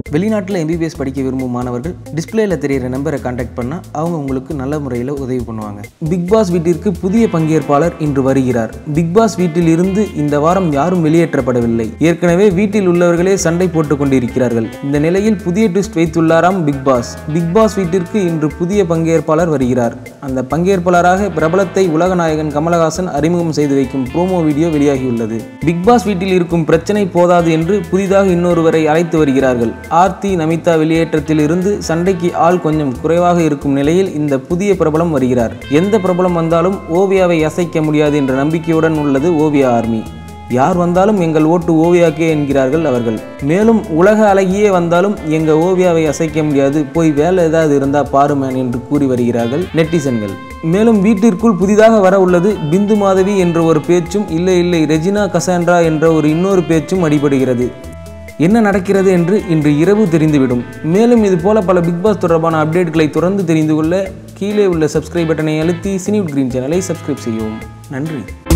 வெளிநாட்டில் எம்பிபிஎஸ் படிக்க விரும்பும் மாணவர்கள் டிஸ்பிளேல தெரியிற நம்பரை காண்டாக்ட் பண்ணால் அவங்க உங்களுக்கு நல்ல முறையில் உதவி பண்ணுவாங்க பிக் பாஸ் வீட்டிற்கு புதிய பங்கேற்பாளர் இன்று வருகிறார் பிக் பாஸ் வீட்டில் இருந்து இந்த வாரம் யாரும் வெளியேற்றப்படவில்லை ஏற்கனவே வீட்டில் உள்ளவர்களே சண்டை போட்டுக் கொண்டிருக்கிறார்கள் இந்த நிலையில் புதிய ட்விஸ்ட் வைத்துள்ளாராம் பிக் பாஸ் பிக் பாஸ் வீட்டிற்கு இன்று புதிய பங்கேற்பாளர் வருகிறார் அந்த பங்கேற்பாளராக பிரபலத்தை உலகநாயகன் கமலஹாசன் அறிமுகம் செய்து வைக்கும் ப்ரோமோ வீடியோ வெளியாகியுள்ளது பிக் பாஸ் வீட்டில் இருக்கும் பிரச்சனை போதாது என்று புதிதாக இன்னொருவரை அழைத்து வருகிறார்கள் ஆர்த்தி நமிதா வெளியேற்றத்தில் இருந்து சண்டைக்கு ஆள் கொஞ்சம் குறைவாக இருக்கும் நிலையில் இந்த புதிய பிரபலம் வருகிறார் எந்த பிரபலம் வந்தாலும் ஓவியாவை அசைக்க முடியாது என்ற நம்பிக்கையுடன் உள்ளது ஓவியா ஆர்மி யார் வந்தாலும் எங்கள் ஓட்டு ஓவியாக்கே என்கிறார்கள் அவர்கள் மேலும் உலக அழகியே வந்தாலும் எங்க ஓவியாவை அசைக்க முடியாது போய் வேலை ஏதாவது இருந்தா பாருமேன் என்று கூறி வருகிறார்கள் நெட்டிசன்கள் மேலும் வீட்டிற்குள் புதிதாக வர உள்ளது பிந்து மாதவி என்ற ஒரு பேச்சும் இல்லை இல்லை ரெஜினா கசாண்ட்ரா என்ற ஒரு இன்னொரு பேச்சும் அடிபடுகிறது என்ன நடக்கிறது என்று இன்று இரவு தெரிந்துவிடும் மேலும் இது போல பல பிக் பாஸ் தொடர்பான அப்டேட்களை தொடர்ந்து தெரிந்து கொள்ள கீழே உள்ள சப்ஸ்கிரைப் பட்டனை அழுத்தி சினிவுட் கிரீன் சேனலை சப்ஸ்கிரைப் செய்யவும் நன்றி